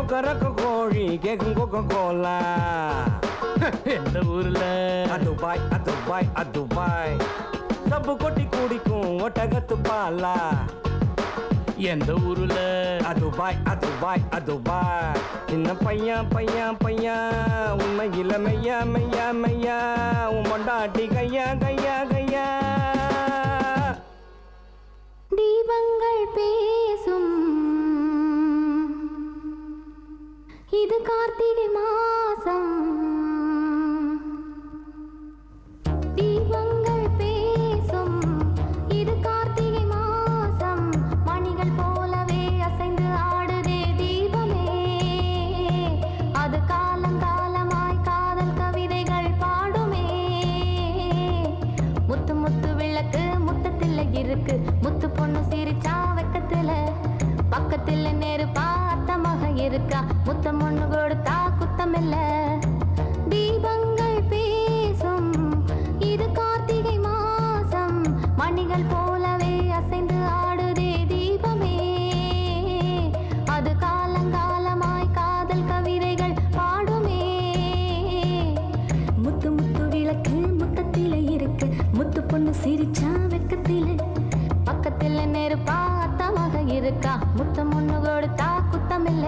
கொக்கரக்க கோழி கேக்கும் கொக்க கோலா எந்த ஊர்ல துபாய் துபாய் துபாய் சப்பு கொட்டி குடிக்கும் ஒட்டகத்து பாலா எந்த ஊர்ல துபாய் துபாய் துபாய் சின்ன பையன் பையன் பையன் உண்மையில மெய்யா மெய்யா மெய்யா உன் மொண்டாட்டி கையா கையா கையா தீபங்கள் பேசும் இது கார்த்திகை மாசம் தீபங்கள் பேசும் இது கார்த்திகை மாசம் மணிகள் போலவே அசைந்து ஆடுதே தீபமே அது காலம் காலமாய் காதல் கவிதைகள் பாடுமே முத்து முத்து விளக்கு முத்தத்தில் இருக்கு முத்து பொண்ணு சிரிச்சா வெக்கத்துல பக்கத்துல நெருப்பா அத்தமாக இருக்கா முத்தம் ஒண்ணு கொடுத்தா குத்தமில்ல தீபங்கள் பேசும் இது கார்த்திகை மாசம் மணிகள் போலவே அசைந்து ஆடுதே தீபமே அது காலங்காலமாய் காதல் கவிதைகள் பாடுமே முத்து முத்து விளக்கு முத்தத்தில இருக்கு முத்து பொண்ணு சிரிச்சா வெக்கத்தில பக்கத்துல நெருப்பா அத்தமாக இருக்கா முத்தம் ஒண்ணு கொடுத்தா குத்தமில்ல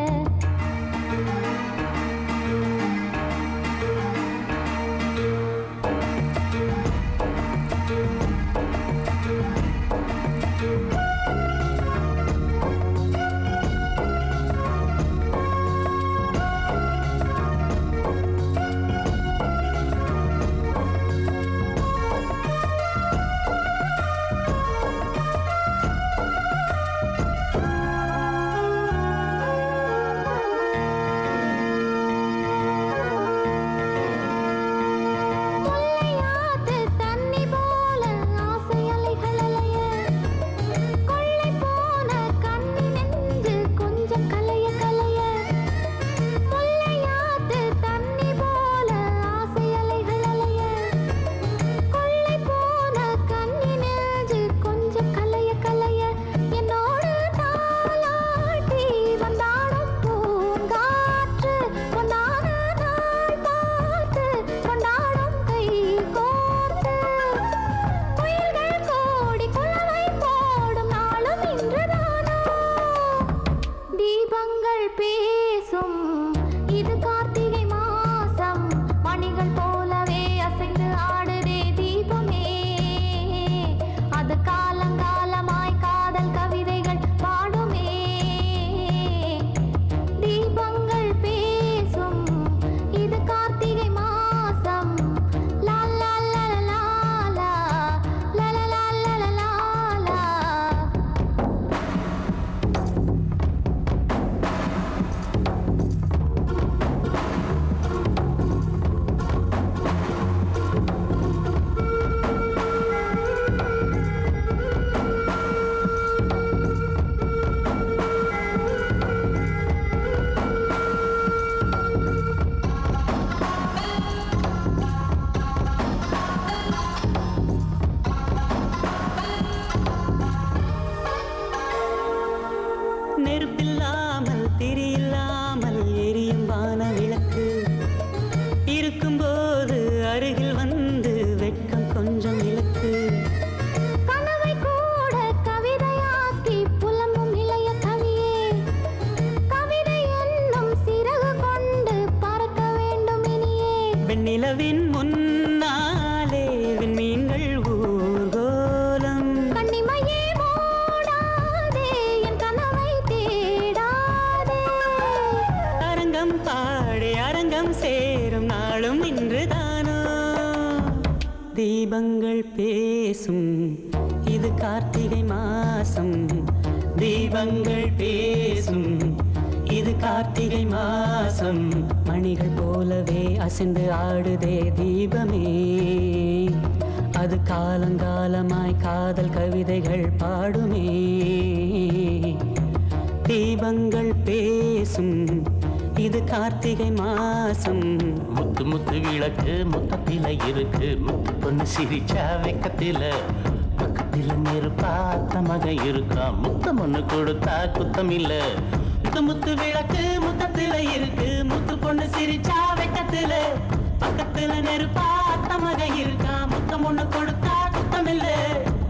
முல்லையாத்து தண்ணி போல ஆசை அலைகள் அலைய கொள்ளை போன கண்ணி நெஞ்சு கொஞ்சம் கலைய கலைய முல்லையாத்து தண்ணி போல ஆசை அலைகள் அலைய கொள்ளை போன கண்ணி நெஞ்சு கொஞ்சம் கலைய கலைய என்னோடு தாலாட்டி வந்தாடும் பூங்காற்று பொன்னான நாள் பார்த்து கொண்டாடும் கை கோர்த்து குயில்கள் கோடி குலவை போடும் நாளும் இன்றுதானோ தீபங்கள் பேசும் இது கார்த்திகை மாசம் மணிகள் போலவே அசைந்து ஆடுதே தீபமே அது காலங்காலமாய் காதல் கவிதைகள் பாடுமே தீபங்கள் பேசும் இது கார்த்திகை மாசம் லா லா லா லா லா லா லா லா லா லா லா லா நெருப்பில்லாமல் திரியில்லாமல் எரியும் வான விளக்கு இருக்கும்போது அருகில் வந்து வெட்கம் கொஞ்சம் இலக்கு கனவை கூட கவிதையாக்கி புலம்பும் இளைய கவியே கவிதை என்னும் சிறகு கொண்டு பறக்க வேண்டும் இனியே வெண்ணிலவின் முன்னாலே விண்மீன்கள் ஊர்கோலம் கண்ணிமையே மூடாதே என் கனவை தேடாதே அரங்கம் பாடி அரங்கம் சேரும் நாளும் இன்றுதானோ தீபங்கள் பேசும் இது கார்த்திகை மாசம் தீபங்கள் பேசும் இது கார்த்திகை மாசம் மணிகள் போலவே அசைந்து ஆடுதே தீபமே அது காலங்காலமாய் காதல் கவிதைகள் பாடுமே தீபங்கள் பேசும் இது கார்த்திகை மாசம் முத்து முத்து விளக்கு முத்தத்தில இருக்கு முத்து பொண்ணு சிரிச்சா வெக்கத்தில பக்கத்தில நெருப்பாத்த மக இருக்கா முத்தம் ஒண்ணு கொடுத்தா குத்தம் இல்ல முத்து முத்து விளக்கு முத்தத்துல இருக்கு முத்து பொண்ணு சிரிச்சா வெட்டத்துல பக்கத்துல நெருப்பா அத்த மக இருக்கா முத்தம் ஒண்ணு கொடுத்தா குத்தமில்லை